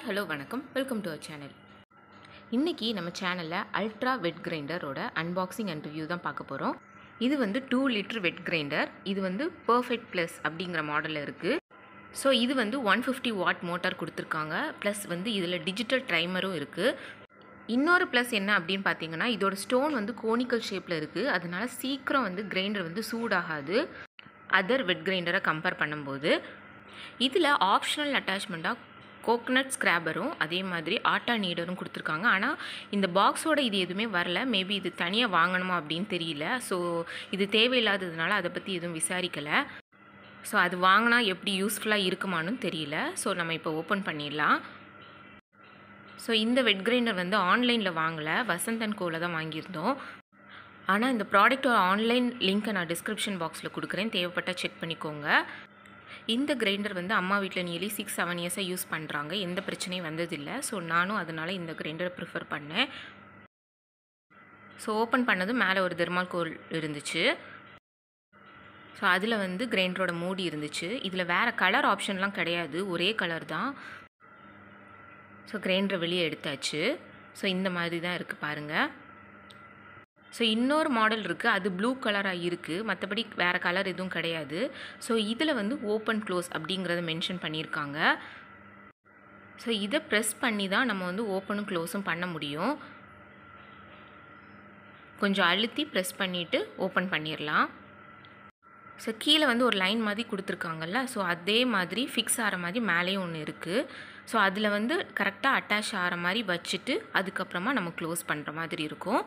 hello வணக்கம் welcome to our channel இன்றைக்கி நம்ம சேனலில் அல்ட்ரா வெட் கிரைண்டரோட அன்பாக்சிங் அண்ட் ரிவ்யூ தான் பார்க்க போகிறோம் இது வந்து டூ லிட்டர் வெட் கிரைண்டர் இது வந்து பர்ஃபெக்ட் ப்ளஸ் அப்படிங்கிற மாடலில் இருக்குது ஸோ இது வந்து ஒன் ஃபிஃப்டி வாட் மோட்டார் கொடுத்துருக்காங்க ப்ளஸ் வந்து இதில் டிஜிட்டல் டைமரும் இருக்குது இன்னொரு ப்ளஸ் என்ன அப்படின்னு பார்த்தீங்கன்னா இதோட ஸ்டோன் வந்து கோனிக்கல் ஷேப்பில் இருக்குது அதனால சீக்கிரம் வந்து கிரைண்டர் வந்து சூடாகாது அதர் வெட் கிரைண்டரை கம்பேர் பண்ணும்போது இதில் ஆப்ஷனல் அட்டாச்மெண்ட்டாக கோகனட் ஸ்க்ராபரும் அதே மாதிரி ஆட்டா நீடரும் கொடுத்துருக்காங்க ஆனால் இந்த பாக்ஸோட இது எதுவுமே வரல மேபி இது தனியாக வாங்கணுமா அப்படின்னு தெரியல ஸோ இது தேவையில்லாததுனால அதை பற்றி எதுவும் விசாரிக்கலை ஸோ அது வாங்கினா எப்படி யூஸ்ஃபுல்லாக இருக்குமான்னு தெரியல ஸோ நம்ம இப்போ ஓப்பன் பண்ணிடலாம் ஸோ இந்த வெட் கிரைண்டர் வந்து ஆன்லைனில் வாங்கலை வசந்தன் கோவில் தான் வாங்கியிருந்தோம் ஆனால் இந்த ப்ராடக்ட்டோட ஆன்லைன் லிங்க்கை நான் டிஸ்கிரிப்ஷன் பாக்ஸில் கொடுக்குறேன் தேவைப்பட்டால் செக் பண்ணிக்கோங்க இந்த கிரைண்டர் வந்து அம்மா வீட்டில் நியர்லி சிக்ஸ் செவன் இயர்ஸாக யூஸ் பண்ணுறாங்க எந்த பிரச்சனையும் வந்ததில்லை ஸோ நானும் அதனால் இந்த கிரைண்டரை ப்ரிஃபர் பண்ணேன் ஸோ ஓப்பன் பண்ணதும் மேலே ஒரு தெர்மால் கோல் இருந்துச்சு ஸோ அதில் வந்து கிரைண்டரோட மூடி இருந்துச்சு இதில் வேறு கலர் ஆப்ஷன்லாம் கிடையாது ஒரே கலர் தான் ஸோ கிரைண்டரை வெளியே எடுத்தாச்சு ஸோ இந்த மாதிரி தான் இருக்குது பாருங்கள் ஸோ இன்னொரு மாடல் இருக்குது அது ப்ளூ கலராக இருக்குது மற்றபடி வேறு கலர் எதுவும் கிடையாது ஸோ இதில் வந்து ஓப்பன் க்ளோஸ் அப்படிங்கிறத மென்ஷன் பண்ணியிருக்காங்க ஸோ இதை ப்ரெஸ் பண்ணி தான் நம்ம வந்து ஓப்பனும் க்ளோஸும் பண்ண முடியும் கொஞ்சம் அழுத்தி ப்ரெஸ் பண்ணிவிட்டு ஓப்பன் பண்ணிடலாம் ஸோ கீழே வந்து ஒரு லைன் மாதிரி கொடுத்துருக்காங்கல்ல ஸோ அதே மாதிரி ஃபிக்ஸ் ஆகிற மாதிரி மேலேயும் ஒன்று இருக்குது ஸோ அதில் வந்து கரெக்டாக அட்டாச் ஆகிற மாதிரி வச்சுட்டு அதுக்கப்புறமா நம்ம க்ளோஸ் பண்ணுற மாதிரி இருக்கும்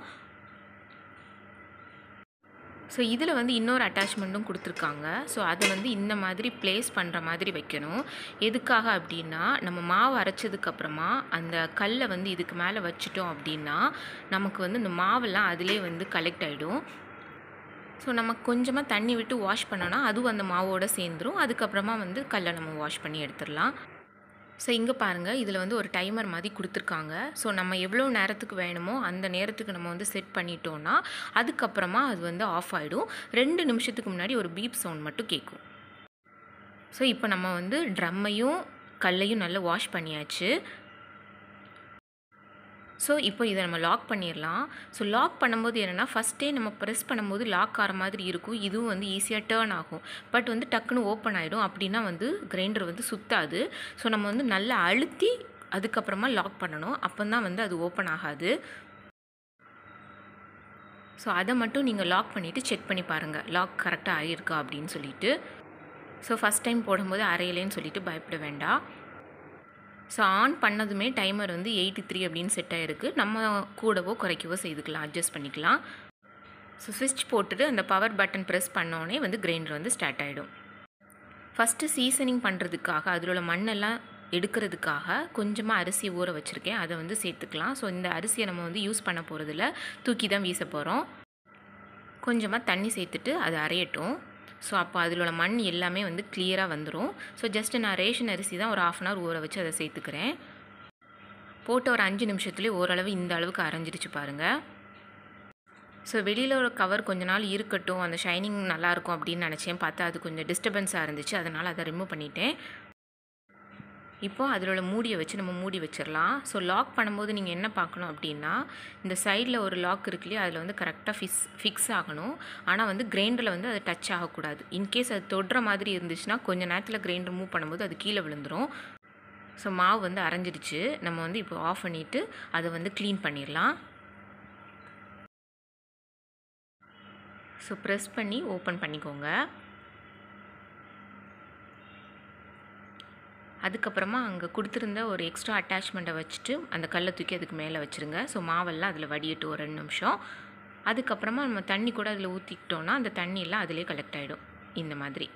ஸோ இதில் வந்து இன்னொரு அட்டாச்மெண்ட்டும் கொடுத்துருக்காங்க ஸோ அதை வந்து இந்த மாதிரி ப்ளேஸ் பண்ணுற மாதிரி வைக்கணும் எதுக்காக அப்படின்னா நம்ம மாவு அரைச்சதுக்கப்புறமா அந்த கல்லை வந்து இதுக்கு மேலே வச்சுட்டோம் அப்படின்னா நமக்கு வந்து இந்த மாவெல்லாம் அதிலே வந்து கலெக்ட் ஆகிடும் ஸோ நம்ம கொஞ்சமாக தண்ணி விட்டு வாஷ் பண்ணோன்னா அதுவும் அந்த மாவோடு சேர்ந்துரும் அதுக்கப்புறமா வந்து கல்லை நம்ம வாஷ் பண்ணி எடுத்துடலாம் ஸோ இங்கே பாருங்கள் இதில் வந்து ஒரு டைமர் மாதிரி கொடுத்துருக்காங்க ஸோ நம்ம எவ்வளோ நேரத்துக்கு வேணுமோ அந்த நேரத்துக்கு நம்ம வந்து செட் பண்ணிட்டோன்னா அதுக்கப்புறமா அது வந்து ஆஃப் ஆகிடும் ரெண்டு நிமிஷத்துக்கு முன்னாடி ஒரு பீப் சவுண்ட் மட்டும் கேட்கும் ஸோ இப்போ நம்ம வந்து ட்ரம்மையும் கல்லையும் நல்லா வாஷ் பண்ணியாச்சு ஸோ இப்போ இதை நம்ம லாக் பண்ணிடலாம் ஸோ லாக் பண்ணும்போது என்னென்னா ஃபஸ்ட்டே நம்ம ப்ரெஸ் பண்ணும்போது லாக் ஆகிற மாதிரி இருக்கும் இதுவும் வந்து ஈஸியாக டேர்ன் ஆகும் பட் வந்து டக்குன்னு ஓப்பன் ஆகிடும் அப்படின்னா வந்து கிரைண்டர் வந்து சுத்தாது ஸோ நம்ம வந்து நல்லா அழுத்தி அதுக்கப்புறமா லாக் பண்ணணும் அப்போ தான் வந்து அது ஓப்பன் ஆகாது ஸோ அதை மட்டும் நீங்கள் லாக் பண்ணிவிட்டு செக் பண்ணி பாருங்கள் லாக் கரெக்டாக ஆகியிருக்கா அப்படின்னு சொல்லிட்டு ஸோ ஃபஸ்ட் டைம் போடும்போது அரையலேன்னு சொல்லிட்டு பயப்பட வேண்டாம் ஸோ ஆன் பண்ணதுமே டைமர் வந்து எயிட்டி த்ரீ அப்படின்னு செட் ஆகிருக்கு நம்ம கூடவோ குறைக்கவோ செய்துக்கலாம் அட்ஜஸ்ட் பண்ணிக்கலாம் ஸோ ஸ்விட்ச் போட்டுட்டு அந்த பவர் பட்டன் ப்ரெஸ் பண்ணோடனே வந்து கிரைண்டர் வந்து ஸ்டார்ட் ஆகிடும் ஃபஸ்ட்டு சீசனிங் பண்ணுறதுக்காக அதில் உள்ள மண்ணெல்லாம் எடுக்கிறதுக்காக கொஞ்சமாக அரிசி ஊற வச்சுருக்கேன் அதை வந்து சேர்த்துக்கலாம் ஸோ இந்த அரிசியை நம்ம வந்து யூஸ் பண்ண போகிறதில்ல தூக்கி தான் வீச போகிறோம் கொஞ்சமாக தண்ணி சேர்த்துட்டு அது அரையட்டும் ஸோ அப்போ அதில் உள்ள மண் எல்லாமே வந்து கிளியராக வந்துடும் ஸோ ஜஸ்ட்டு நான் ரேஷன் அரிசி தான் ஒரு ஆஃப் அன் ஹவர் ஊற வச்சு அதை சேர்த்துக்கிறேன் போட்டு ஒரு அஞ்சு நிமிஷத்துலேயே ஓரளவு இந்த அளவுக்கு அரைஞ்சிருச்சு பாருங்கள் ஸோ வெளியில் ஒரு கவர் கொஞ்ச நாள் இருக்கட்டும் அந்த ஷைனிங் நல்லாயிருக்கும் அப்படின்னு நினச்சேன் பார்த்தா அது கொஞ்சம் டிஸ்டர்பன்ஸாக இருந்துச்சு அதனால் அதை ரிமூவ் பண்ணிட்டேன் இப்போ அதில் உள்ள மூடியை வச்சு நம்ம மூடி வச்சிடலாம் ஸோ லாக் பண்ணும்போது நீங்கள் என்ன பார்க்கணும் அப்படின்னா இந்த சைடில் ஒரு லாக் இருக்கு இல்லையா அதில் வந்து கரெக்டாக ஃபிக்ஸ் ஃபிக்ஸ் ஆகணும் ஆனால் வந்து கிரைண்டரில் வந்து அது டச் ஆகக்கூடாது இன்கேஸ் அது தொடுற மாதிரி இருந்துச்சுன்னா கொஞ்சம் நேரத்தில் கிரைண்டர் மூவ் பண்ணும்போது அது கீழே விழுந்துடும் ஸோ மாவு வந்து அரைஞ்சிடுச்சு நம்ம வந்து இப்போ ஆஃப் பண்ணிவிட்டு அதை வந்து க்ளீன் பண்ணிடலாம் ஸோ ப்ரெஸ் பண்ணி ஓப்பன் பண்ணிக்கோங்க அதுக்கப்புறமா அங்கே கொடுத்துருந்த ஒரு எக்ஸ்ட்ரா அட்டாச்மெண்ட்டை வச்சுட்டு அந்த கல்லை தூக்கி அதுக்கு மேலே வச்சுருங்க ஸோ மாவெல்லாம் அதில் வடியட்டும் ஒரு ரெண்டு நிமிஷம் அதுக்கப்புறமா நம்ம தண்ணி கூட அதில் ஊற்றிக்கிட்டோன்னா அந்த தண்ணியெல்லாம் அதிலே கலெக்ட் ஆகிடும் இந்த மாதிரி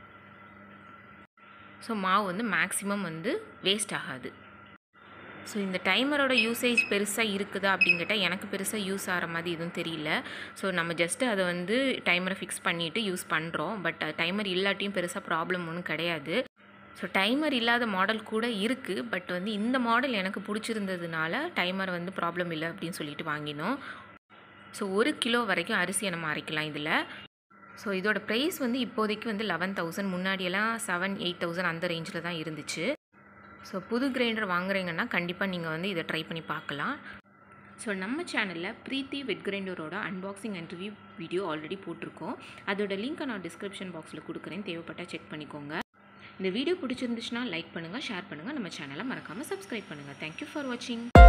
ஸோ மாவு வந்து மேக்ஸிமம் வந்து வேஸ்ட் ஆகாது ஸோ இந்த டைமரோட யூசேஜ் பெருசாக இருக்குதா அப்படின்னு கேட்டால் எனக்கு பெருசாக யூஸ் ஆகிற மாதிரி எதுவும் தெரியல ஸோ நம்ம ஜஸ்ட்டு அதை வந்து டைமரை ஃபிக்ஸ் பண்ணிவிட்டு யூஸ் பண்ணுறோம் பட் டைமர் இல்லாட்டியும் பெருசாக ப்ராப்ளம் ஒன்றும் கிடையாது ஸோ டைமர் இல்லாத மாடல் கூட இருக்குது பட் வந்து இந்த மாடல் எனக்கு பிடிச்சிருந்ததுனால டைமர் வந்து ப்ராப்ளம் இல்லை அப்படின்னு சொல்லிட்டு வாங்கினோம் ஸோ ஒரு கிலோ வரைக்கும் அரிசியை நம்ம அரைக்கலாம் இதில் ஸோ இதோட ப்ரைஸ் வந்து இப்போதைக்கு வந்து லெவன் தௌசண்ட் முன்னாடியெல்லாம் செவன் எயிட் தௌசண்ட் அந்த ரேஞ்சில் தான் இருந்துச்சு ஸோ புது கிரைண்டர் வாங்குறீங்கன்னா கண்டிப்பாக நீங்கள் வந்து இதை ட்ரை பண்ணி பார்க்கலாம் ஸோ நம்ம சேனலில் ப்ரீத்தி வெட் கிரைண்டரோட unboxing and review video already போட்டிருக்கோம் அதோட லிங்க்கை நான் டிஸ்கிரிப்ஷன் பாக்ஸில் கொடுக்குறேன் தேவைப்பட்டால் செக் பண்ணிக்கோங்க இந்த வீடியோ பிடிச்சிருந்துச்சுன்னா லைக் பண்ணுங்கள் ஷேர் பண்ணுங்கள் நம்ம சேனலை மறக்காமல் சப்ஸ்கிரைப் பண்ணுங்கள் தேங்க்யூ ஃபார் வாட்சிங்